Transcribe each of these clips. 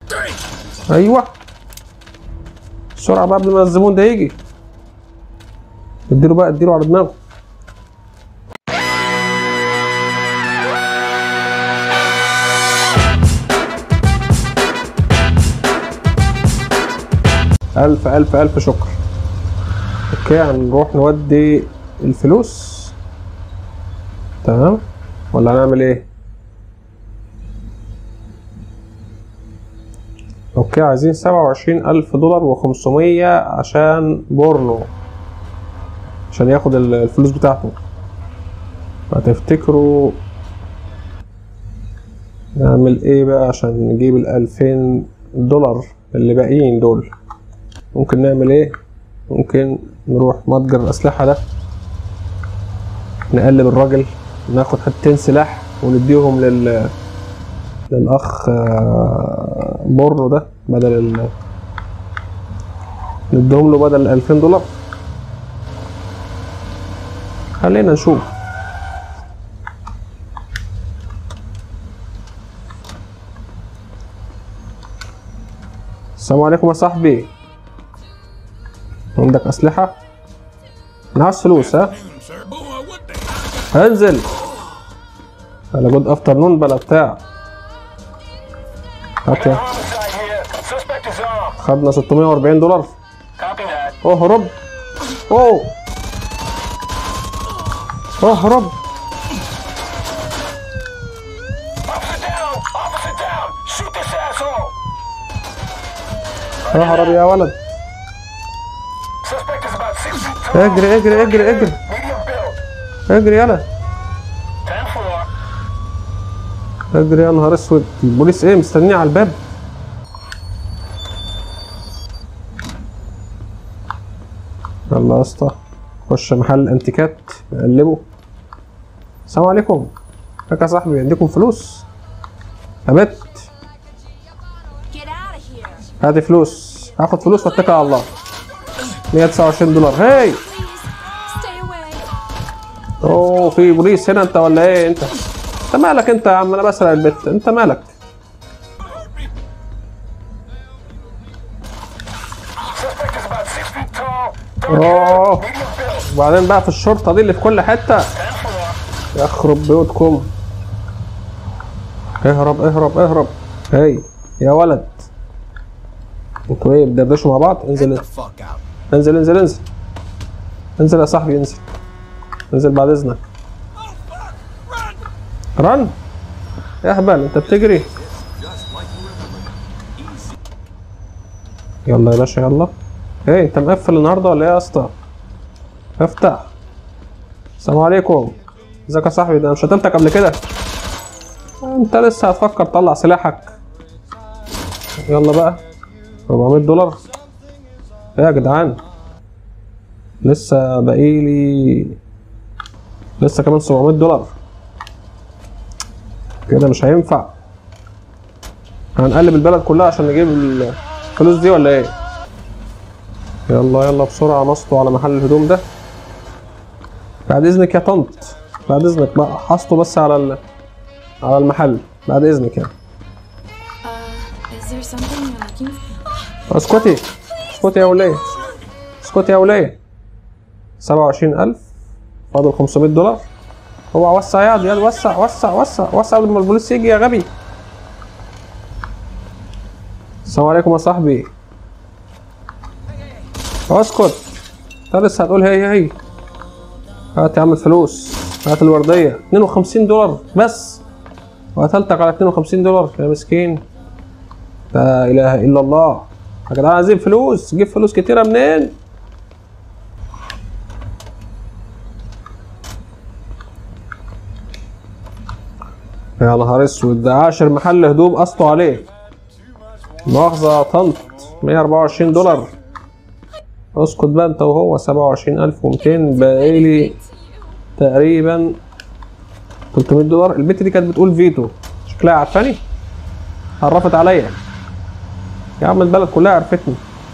ايوه بسرعه بقى قبل ما الزبون ده يجي اديله بقى اديله على دماغه ألف ألف ألف شكر أوكي هنروح نودي الفلوس تمام ولا هنعمل إيه؟ أوكي عايزين سبعة وعشرين ألف دولار وخمسمية عشان بورنو عشان ياخد ال- الفلوس بتاعته هتفتكروا نعمل ايه بقى عشان نجيب الألفين دولار اللي باقيين دول ممكن نعمل ايه ممكن نروح متجر الأسلحة ده نقلب الراجل ناخد حتتين سلاح ونديهم لل للأخ آه، بورنو ده بدل ال نديهم له بدل الألفين دولار خلينا نشوف السلام عليكم يا صاحبي عندك أسلحة؟ أنا عاوز فلوس ها؟ انزل على جود افترنون بلا بتاع هات يا Homicide here. Suspect is armed. خدنا 640 دولار Copy that. اهرب اوه اهرب Officer down. Officer down. Shoot this asshole. اهرب يا ولد Suspect is about six feet tall. اجري اجري اجري اجري Medium build. اجري يلا 10 floor. اجري يا نهار اسود البوليس ايه مستنيني على الباب يلا يا اسطى خش محل انتيكات نقلبه السلام عليكم ازيك يا صاحبي عندكم فلوس يا بت Get out of here. هاتي فلوس هاخد فلوس واتكل على الله 129 دولار هاي Please, stay away. اوه في بوليس هنا انت ولا ايه انت انت مالك انت يا عم انا بسرق البت انت مالك Suspect is about six feet tall. Dark اوه hair. Medium build. وبعدين بقى في الشرطه دي اللي في كل حته 10 floor. يخرب بيوتكم اهرب اهرب اهرب هاي يا ولد انتوا ايه بتدردشوا مع بعض انزل fuck out. انزل انزل انزل انزل يا صاحبي انزل انزل بعد اذنك رن يا اهبل انت بتجري يلا يا باشا يلا ايه انت مقفل النهارده ولا ايه يا اسطى افتح السلام عليكم ازيك يا صاحبي ده انا شتمتك قبل كده انت لسه هتفكر تطلع سلاحك يلا بقى 400 دولار ايه يا جدعان لسه باقيلي لسه كمان 700 دولار كده مش هينفع هنقلب البلد كلها عشان نجيب الفلوس دي ولا ايه يلا يلا بسرعة نصطوا على محل الهدوم ده بعد اذنك يا طنط بعد اذنك بقى حصته بس على ال... على المحل بعد اذنك يعني Uh, is there something you're looking for? اسكتي اسكتي يا ولية اسكتي يا ولية 27000 فاضل 500 دولار هو وسع يا يا وسع وسع وسع وسع قبل ما البوليس يجي يا غبي السلام عليكم يا صاحبي اسكت انت لسه هتقول هي هي هات يا عم الفلوس هات الوردية 52 دولار بس وقتلتك على 52 دولار يا مسكين لا اله الا الله يا جدعان عايزين فلوس جيب فلوس كتيره منين يا نهار اسود ده عاشر محل هدوم قسطوا عليه مؤاخذة يا طنط 124 دولار اسكت بقى انت وهو 27200 باقيلي تقريبا 300 دولار البت دي كانت بتقول فيتو شكلها عارفاني عرفت عليا يا عم البلد كلها عرفتني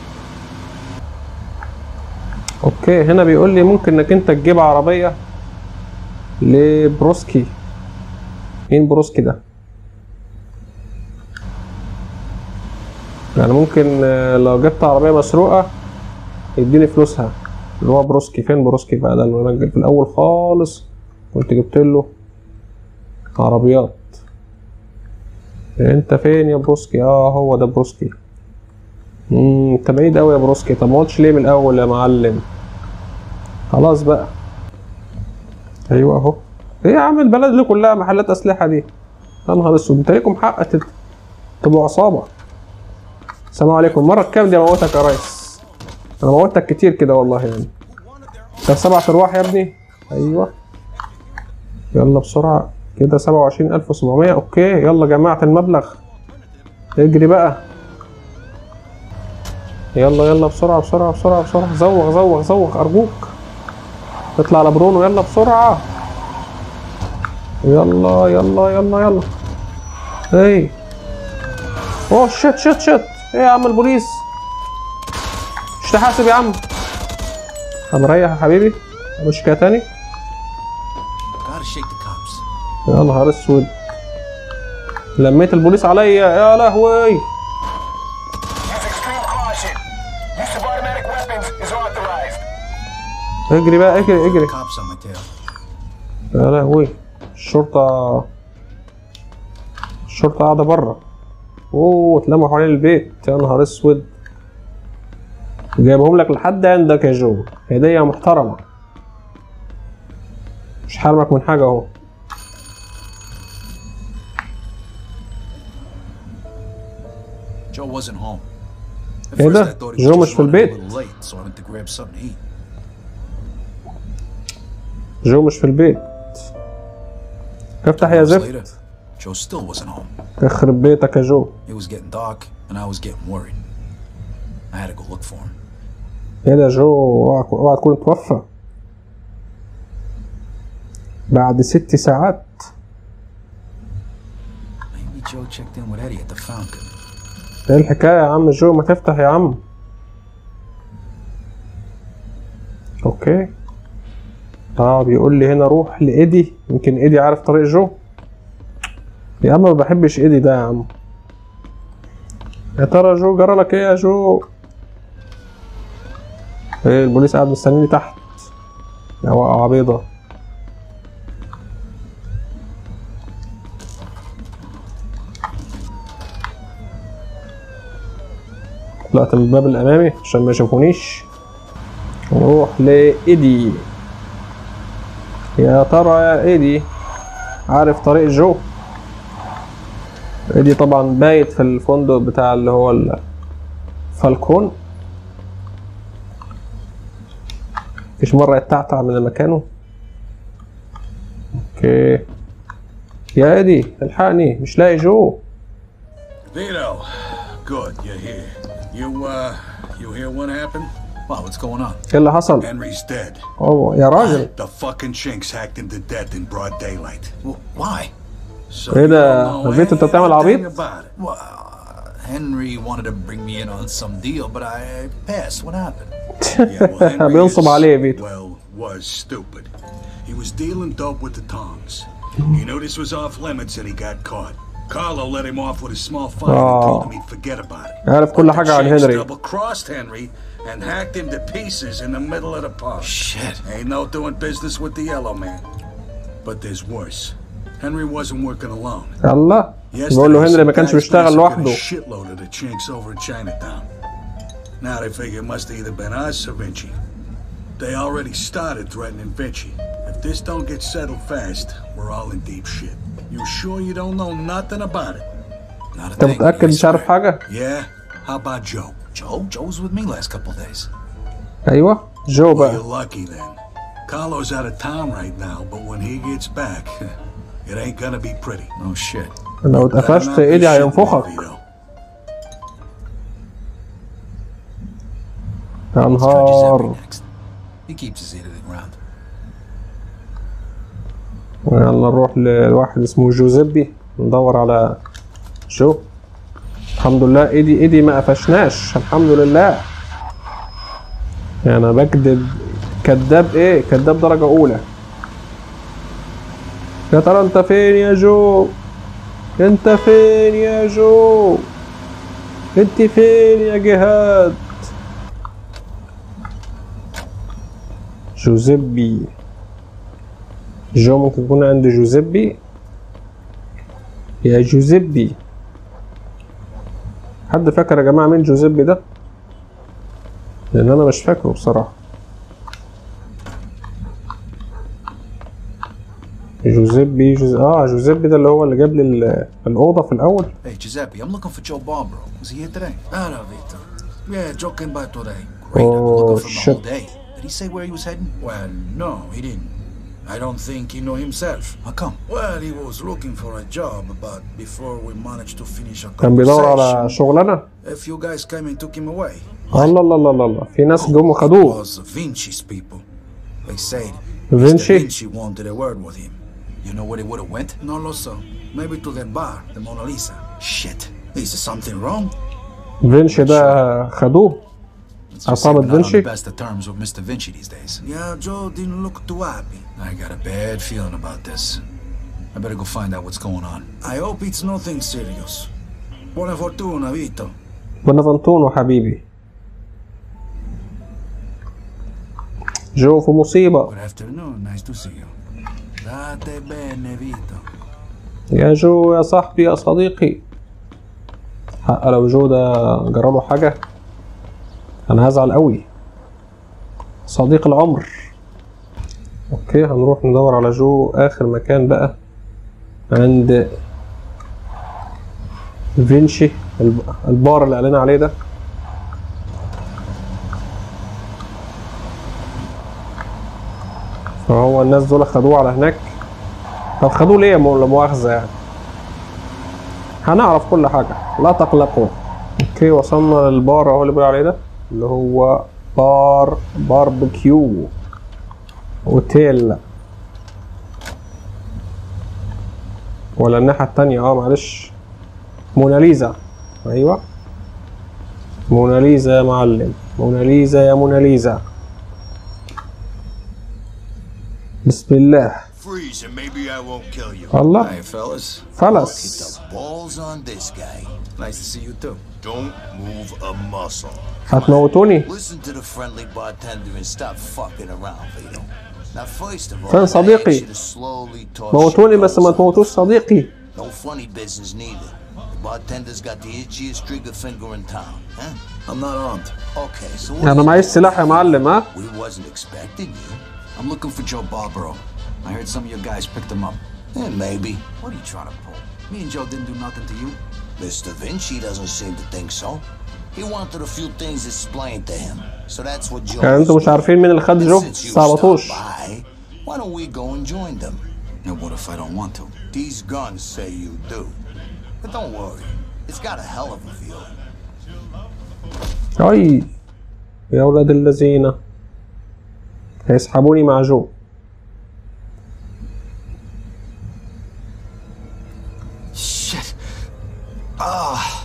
اوكي هنا بيقول لي ممكن انك انت تجيب عربية لبروسكي مين بروسكي ده يعني ممكن آه، لو جبت عربية مسروقة يديني فلوسها اللي هو بروسكي فين بروسكي بقى ده اللي انا في الاول خالص كنت جبت له عربيات انت فين يا بروسكي اه هو ده بروسكي امم انت بعيد قوي يا بروسكي طب ما قلتش ليه من الاول يا معلم خلاص بقى ايوه اهو ايه يا عم البلد دي كلها محلات اسلحه دي يا نهار اسود انت ليكم حق تت- تبقوا عصابه السلام عليكم المره الكام دي اموتك يا ريس انا موتك كتير كده والله يعني طب سبع ارواح يا ابني ايوه يلا بسرعه كده سبعة وعشرين ألف وسبعمية أوكي يلا جمعت المبلغ اجري بقى يلا يلا بسرعة بسرعة بسرعة بسرعة زوغ زوغ زوغ أرجوك اطلع على برونو يلا بسرعة يلا يلا يلا يلا ايه اوه شت شت شت ايه يا عم البوليس مش تحاسب يا عم هنريح يا حبيبي مش كده تاني Gotta shake the cops. يا نهار اسود لميت البوليس عليا يا لهوي Use extreme caution. Use of automatic weapons is authorized. اجري بقى اجري اجري Cops on my tail. يا لهوي الشرطة الشرطة قاعدة بره اوه اتلموا حوالين البيت يا نهار اسود جايبهم لك لحد عندك يا جو هدية محترمة مش حارمك من حاجة اهو Joe wasn't home. At ايه first ده؟ I thought he جو was مش just في running a البيت. little late, so I went to grab something to eat. جو مش في البيت افتح يا Hours later, زفت Joe still wasn't home. يخرب بيتك يا جو It was getting dark, and I was getting worried. I had to go look for him. ايه ده يا جو اوعى اوعى تكون اتوفى بعد ست ساعات Maybe Joe checked in with Eddie at the fountain. ايه الحكاية يا عم جو ما تفتح يا عم اوكي اه بيقول لي هنا روح لايدي يمكن ايدي عارف طريق جو يا عم ما بحبش ايدي ده يا عم يا ترى جو جرى لك ايه يا جو ايه البوليس قاعد مستنيني تحت يا وقعة بيضة طلعت من الباب الامامي عشان ما يشوفونيش نروح لايدي يا ترى يا ايدي عارف طريق جو ايدي طبعا بايت في الفندق بتاع اللي هو الفالكون مفيش مرة يتعتع من مكانه اوكي يا ايدي الحقني مش لاقي جو Vito, good, you're here. You, uh, you hear what happened? Wow, what's going on? ايه اللي حصل؟ Henry's dead. اوه يا راجل The fucking chinks hacked him to death in broad daylight. Well, why? So ايه you ده؟ don't know فيتو انت بتعمل anything عبيط؟ about it. Well, uh, Henry wanted to bring me in on some deal, but I passed. What happened? Yeah, well, Henry بينصب is, عليه فيتو Well, was stupid. He was dealing dope with the tongs. He knew this was off limits and he got caught. Carlo let him off with a small fine and told him he'd forget about it. عارف كل The حاجة عن chinks هنري double-crossed Henry and hacked him to pieces in the middle of the park. Shit. Ain't no doing business with the yellow man. But there's worse. Henry wasn't working alone. يلا Yesterday, بقول له هنري ما some كانش guys بيشتغل massacred لوحده a shitload of the chinks over in Chinatown. Now they figure it must have either been us or Vinci. They already started threatening Vinci. If this don't get settled fast, we're all in deep shit. You sure you don't know nothing about it? Not a انت thing. متأكد Yes, مش عارف sir. حاجة؟ Yeah? How about Joe? Joe? Joe was with me last couple days. ايوه جو Well, بقى you're lucky then. Carlo's out of town right now, but when he gets back, it ain't gonna be pretty. No shit. لو Better اتقفشت not be ايدي shitting me, هينفخك Vito. يا It's Giuseppe نهار next. He keeps his ear to the ground. يلا نروح لواحد اسمه جوزيبي ندور على جو الحمد لله ايدي ايدي ما قفشناش الحمد لله يعني انا بكذب كذاب ايه كذاب درجة اولى يا ترى انت فين يا جو انت فين يا جو انت فين يا جهاد جوزيبي جو ممكن يكون عند جوزيبي يا جوزيبي حد فاكر يا جماعة مين جوزيبي ده؟ لأن أنا مش فاكره بصراحة جوزيبي جوز... اه جوزيبي ده اللي هو اللي جاب لي ال- الأوضة في الأول Hey, Giuseppe, I'm looking for Joe Barbaro. Was he here today? Ah, Vito. Yeah, Joe came by today. Great, I've been Oh, looking for him the shit. whole day. Did he say where he was heading? Well, no, he didn't. I don't think he know himself. How come? Well, he was looking for a job, but before we managed to finish our كان بيدور على conversation, شغلانة a few guys came and took him away. الله الله الله الله الله في ناس جم وخدوه was Vinci's people. They said Vinci? Mr. Vinci wanted a word with him. You know where they would have went? No lo so. Maybe to that bar, the Mona Lisa. Shit. Is there something wrong? فينشي ده خدوه Let's just say عصابة we're not on Vinci? the best of terms with Mr. Vinci these days. Yeah, Joe didn't look too happy. I got a bad feeling about this. I better go find out what's going on. I hope it's nothing serious. Buona fortuna, Vito. بونافنتونو حبيبي جو في مصيبة Good afternoon. Nice to see you. Date bene, Vito. يا جو يا صاحبي يا صديقي حق لو جو ده جراله حاجة أنا هزعل قوي صديق العمر أوكي هنروح ندور على جو آخر مكان بقى عند فينشي الب- البار اللي قالنا عليه ده فهو الناس دول خدوه على هناك طب خدوه ليه يا مو- لا مؤاخذة يعني هنعرف كل حاجة لا تقلقوا اوكي وصلنا للبار اهو اللي بيقول عليه ده اللي هو بار باربيكيو اوتيل ولا الناحية التانية اه معلش موناليزا ايوه موناليزا يا معلم موناليزا يا موناليزا بسم الله Freeze and maybe I won't kill you. الله Hey, fellas. Keep فلس the balls on this guy. Nice to see you too. Don't move a muscle. هتموتوني Listen to the friendly bartender and stop fucking around, Vito. Now, first of all, فين I صديقي؟ ask you to slowly toss موتوني your بس ما clothes تموتوش صديقي off. No funny business neither. The bartender's got the itchiest trigger finger in town, huh? I'm not armed. Okay, so what انا is معيش it? سلاح يا معلم ها We wasn't expecting you. I'm looking for Joe Barbaro. I heard some of your guys picked him up. Yeah, maybe. What are you trying to pull? Me and Joe didn't do nothing to you. Mr. Vinci doesn't seem to think so. He wanted a few things explained to him. So that's what Joe يعني انتوا مش عارفين مين اللي خد And جو since you صعبطوش stopped by, why don't we go and join them? And what if I don't want to? These guns say you do. But don't worry, it's got a hell of a view. اي يا ولاد الذين هيسحبوني مع جو Shit. Ah.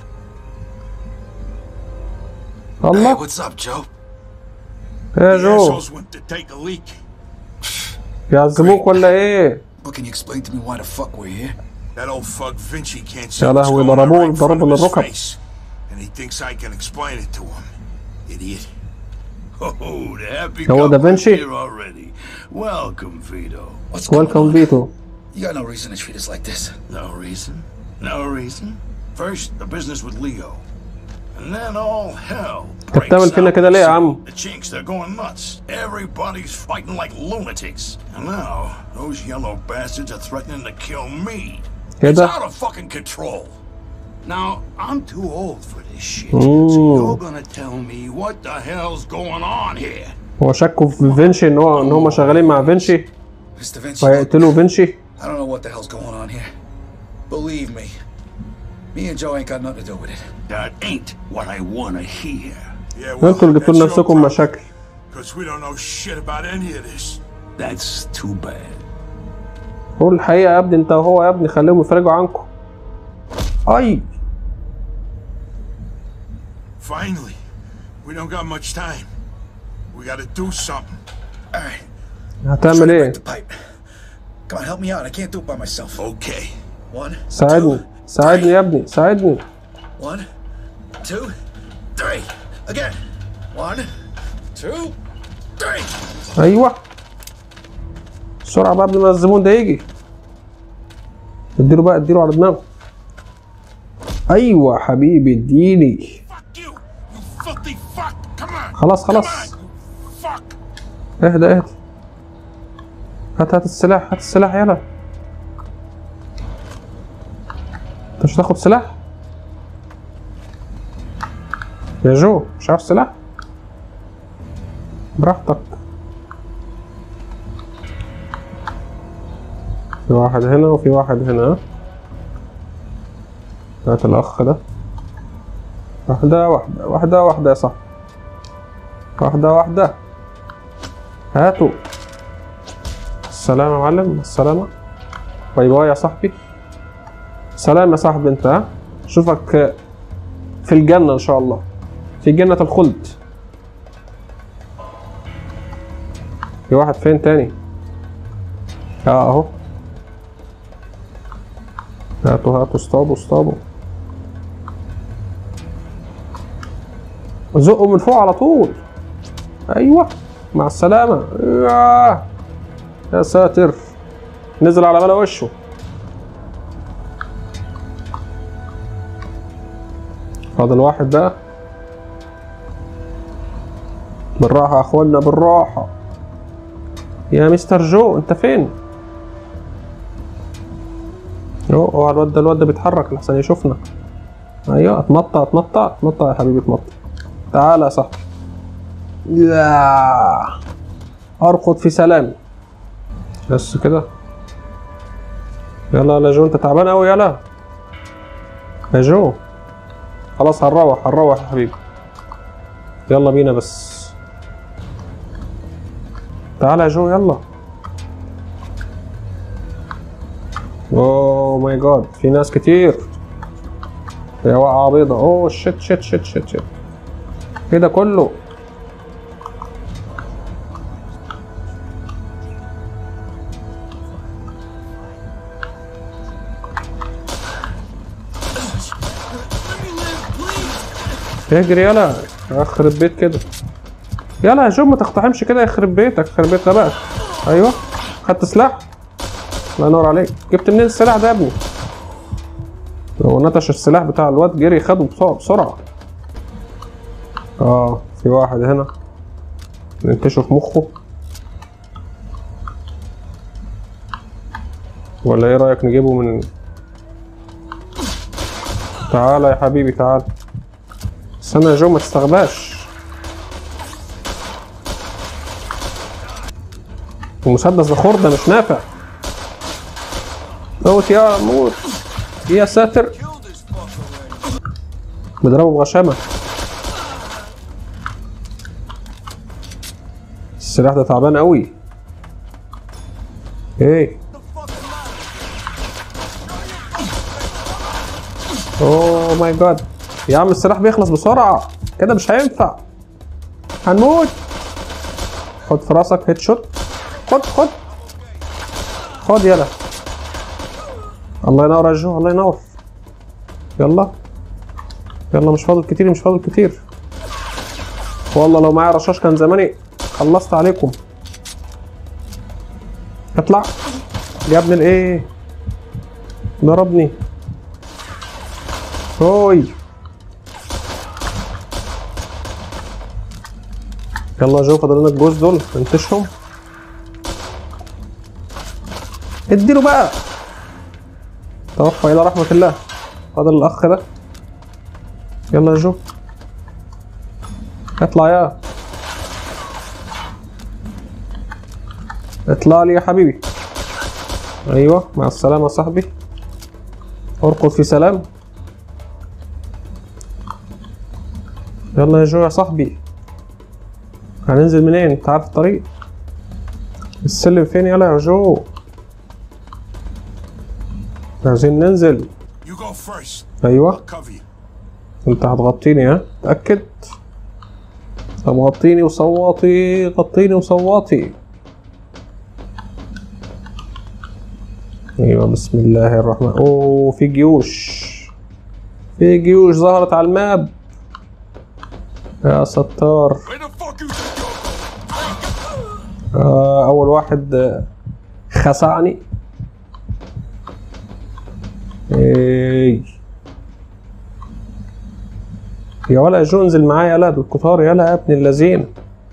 Hey, الله what's up, Joe? يا The جو assholes went to take a leak. يعذبوك ولا ايه But can you explain to me why the fuck we're here? That old fuck Vinci can't see يا what's لهوي going on ضربوه right in front ضرب of his للركب face. And he thinks I can explain it to him. Idiot. Oh, the happy هو دا couple's فينشي here already. Welcome, Vito. What's going ويلكم on? فيتو You got no reason to treat us like this. No reason. No reason. First, the business with Leo. And then all hell. انت بتعمل فينا كده ليه يا عم The chinks, they're going nuts. Everybody's fighting like lunatics. And now, those yellow bastards are threatening to kill me. It's كده out of fucking control. Now, I'm too old for this shit. Ooh. So you're gonna tell me what the hell's going on here? هو شكوا في فينشي ان هو ان هم شغالين مع فينشي Mr. Vinci, look, وهيقتلوا فينشي I don't know what the hell's going on here. Believe me, me and Joe ain't got nothing to do with it. That ain't what I wanna hear. Yeah, انتوا اللي جبتوا لنفسكم مشاكل Because we don't know shit about any of this. That's too bad. قول الحقيقة يا ابني انت وهو يا ابني خليهم يفرجوا عنكم اي Finally, we don't got much time. We gotta do something. All right, هتعمل break ايه the pipe. Come on, help me out. I can't do it by myself. Okay. One, ساعدني two, ساعدني يا ابني ساعدني one, two, three. Again. One, two, three. ايوه بسرعه بقى قبل ما الزبون ده يجي اديله بقى اديله على دماغه ايوه حبيبي اديني Fuck you! You filthy fuck! Come on! خلاص خلاص Come on! Fuck! اهدى اهدى هات هات السلاح هات السلاح يلا انت مش هتاخد سلاح يا جو مش عارف سلاح براحتك في واحد هنا وفي واحد هنا هات الاخ ده واحدة واحدة واحدة واحدة يا صاحبي واحدة واحدة هاتوا السلام يا معلم السلامة باي باي يا صاحبي سلام يا صاحبي انت ها اشوفك في الجنة ان شاء الله في جنة الخلد في واحد فين تاني اه اهو هاتوا هاتوا اصطادوا اصطادوا زقوا من فوق على طول ايوه مع السلامة ياه. يا ساتر نزل على بلا وشه فاضل واحد بقى بالراحة يا اخوانا بالراحة يا مستر جو انت فين؟ يو اوعى الواد ده الواد ده بيتحرك لحسن يشوفنا ايوه اتنطط اتنطط اتنطط يا حبيبي اتنطط تعالى يا صاحبي يا ارقد في سلام بس كده يلا يا جو انت تعبان قوي يلا يا جو خلاص هنروح هنروح يا حبيبي يلا بينا بس تعالى يا جو يلا اوه ماي جاد في ناس كتير يا وقعة بيضة اوه شت شت شت شت شت كده كله اجري يلا يخرب بيت كده يلا يا جو ما تقتحمش كده يخرب بيتك يخرب بيت غبائك ايوه خدت سلاح الله ينور عليك جبت منين السلاح ده يا ابني هو نتش السلاح بتاع الواد جري خده بسرعة- بسرعة اه في واحد هنا ننتشه في مخه ولا ايه رأيك نجيبه من تعالى يا حبيبي تعالى استنى يا جو ما تستغباش المسدس ده خردة مش نافع موت يا موت يا ساتر بضربه بغشامة السلاح ده تعبان قوي ايه اوه ماي جاد يا عم السلاح بيخلص بسرعة كده مش هينفع هنموت خد في راسك هيد شوت خد خد خد يلا الله ينور يا جو الله ينور يلا يلا مش فاضل كتير مش فاضل كتير والله لو معايا رشاش كان زماني خلصت عليكم اطلع يا ابن الايه ضربني هوي يلا يا جو فاضل لنا الجوز دول انتشهم اديله بقى توفى الى رحمة الله فاضل الاخ ده يلا يا جو اطلع يا اطلع لي يا حبيبي ايوه مع السلامة يا صاحبي ارقد في سلام يلا يا جو يا صاحبي هننزل منين انت عارف الطريق السلم فين يلا يا جو عايزين ننزل You go first. ايوه Cover you. انت هتغطيني ها تأكد طب غطيني وصواتي غطيني وصواتي ايوه بسم الله الرحمن اوه في جيوش في جيوش ظهرت على الماب يا ستار Where the fuck you think you're آه اول واحد آه، خسعني ايه يا ولا جو انزل معايا يلا دول كتار يلا يا ابن اللذين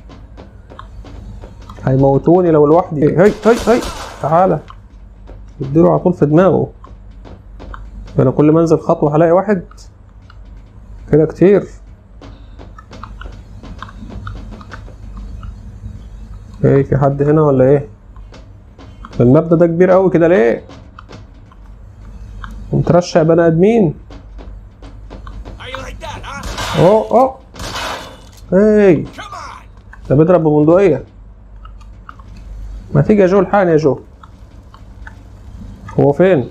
هيموتوني لو لوحدي هي هي هي تعالى اديله على طول في دماغه انا كل ما انزل خطوه هلاقي واحد كده كتير ايه في حد هنا ولا ايه المبنى ده كبير قوي كده ليه ومترشق بني ادمين How you like that, huh? اوه اوه ايه Come on! ده بيضرب ببندقية ما تيجي يا جو الحقني يا جو هو فين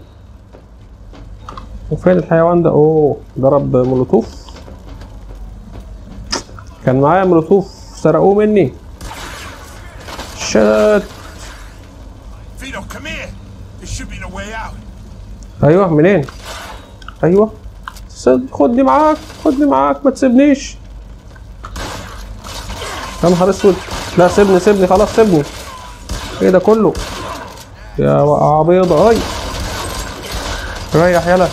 وفين الحيوان ده اوه ضرب مولوتوف كان معايا مولوتوف سرقوه مني شت Vito, come here! This should be the way out. ايوه منين ايوه سد- خدني معاك خدني معاك ما تسيبنيش يا نهار اسود لا سيبني سيبني خلاص سيبني ايه ده كله يا وقعة بيضة اي ريح يلا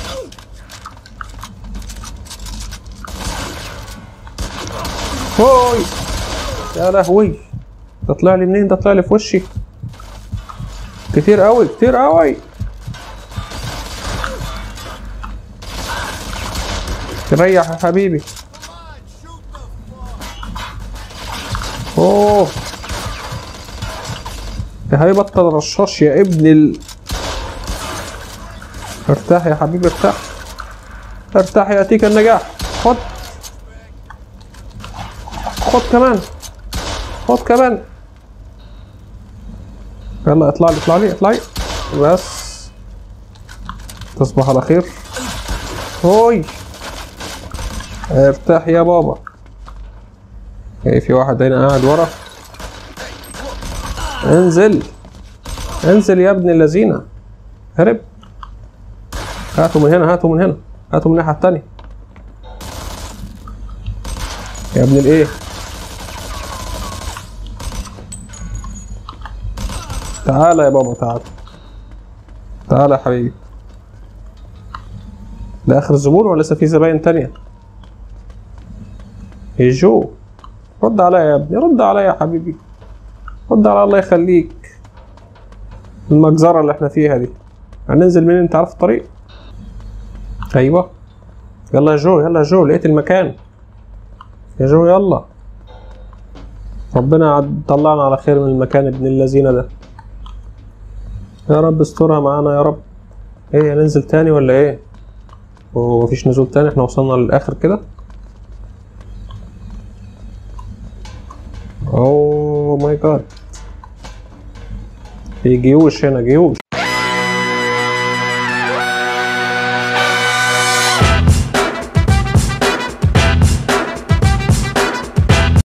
هوي يا لهوي ده طلع لي منين ده طلع لي في وشي كتير قوي كتير قوي تريح يا حبيبي اوه ده هيبطل رشاش يا ابن ال ارتاح يا حبيبي ارتاح ارتاح ياتيك النجاح خد خد كمان خد كمان يلا اطلع لي اطلع لي اطلع لي بس تصبح على خير هوي ارتاح يا بابا ايه في واحد هنا قاعد ورا انزل انزل يا ابن اللذينة هرب هاتوا من هنا هاتوا من هنا هاتوا من الناحية التانية يا ابن الايه تعالى يا بابا تعالى تعالى يا حبيبي ده اخر الزبون ولا لسه في زباين تانية يا جو رد عليا يا ابني رد عليا يا حبيبي رد على الله يخليك المجزرة اللي احنا فيها دي هننزل منين انت عارف الطريق ايوه يلا يا جو يلا يا جو لقيت المكان يا جو يلا ربنا عد- طلعنا على خير من المكان ابن اللذينة ده يا رب استرها معانا يا رب ايه ننزل تاني ولا ايه ومفيش نزول تاني احنا وصلنا للاخر كده اوه ماي جاد في جيوش هنا جيوش